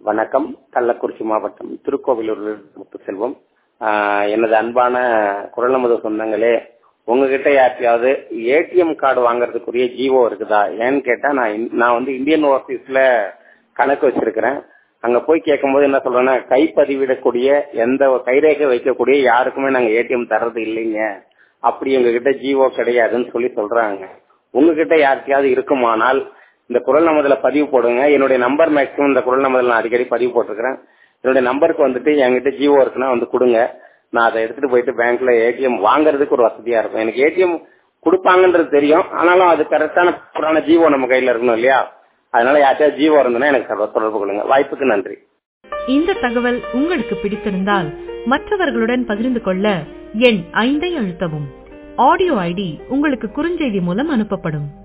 வணக்கம் கள்ளக்குறிச்சி மாவட்டம் திருக்கோவிலூர் முத்துசெல்வம் ஆஹ் எனது அன்பான குரல் நமது சொந்தங்களே உங்ககிட்ட யார்ட்டையாவது ஏடிஎம் கார்டு வாங்குறதுக்குரிய ஜிஓ இருக்குதா ஏன்னு கேட்டா நான் இந்- நான் வந்து இந்தியன் ஓவர்சீஸ்ல கணக்கு வச்சிருக்கிறேன் அங்க போய் கேட்கும்போது என்ன சொல்றேன்னா கைப்பதிவிடக்கூடிய எந்த ஒரு கைரேகை வைக்கக்கூடிய யாருக்குமே நாங்க ஏடிஎம் தர்றது இல்லைங்க அப்படி எங்ககிட்ட ஜிஓ கிடையாதுன்னு சொல்லி சொல்றாங்க உங்ககிட்ட யாருக்கையாவது இருக்குமானால் இந்த குரல் நமதுல பதிவு போடுங்க என்னுடைய நம்பர் மேக்ஸிமம் இந்த குரல் நமதுல நான் அடிக்கடி பதிவு போட்டிருக்கிறேன் என்னுடைய நம்பருக்கு வந்துட்டு என்கிட்ட ஜிஓ இருக்குன்னா வந்து கொடுங்க நான் அதை எடுத்துட்டு போயிட்டு பேங்க்ல ஏடிஎம் வாங்குறதுக்கு ஒரு வசதியா இருக்கும் எனக்கு ஏடிஎம் கொடுப்பாங்கன்றது தெரியும் ஆனாலும் அது கரெக்டான ப்ராப்பரான ஜிஓ நம்ம கையில இருக்கணும் இல்லையா அதனால யார்ட்டையாவது ஜிஓ இருந்ததுன்னா எனக்கு தொடர்பு- தொடர்பு கொள்ளுங்க வாய்ப்புக்கு நன்றி இந்த தகவல் உங்களுக்கு பிடித்திருந்தால் மற்றவர்களுடன் பகிர்ந்து கொள்ள எண் ஐந்தை அழுத்தவும் ஆடியோ ஐடி உங்களுக்கு குறுஞ்செய்தி மூலம் அனுப்பப்படும்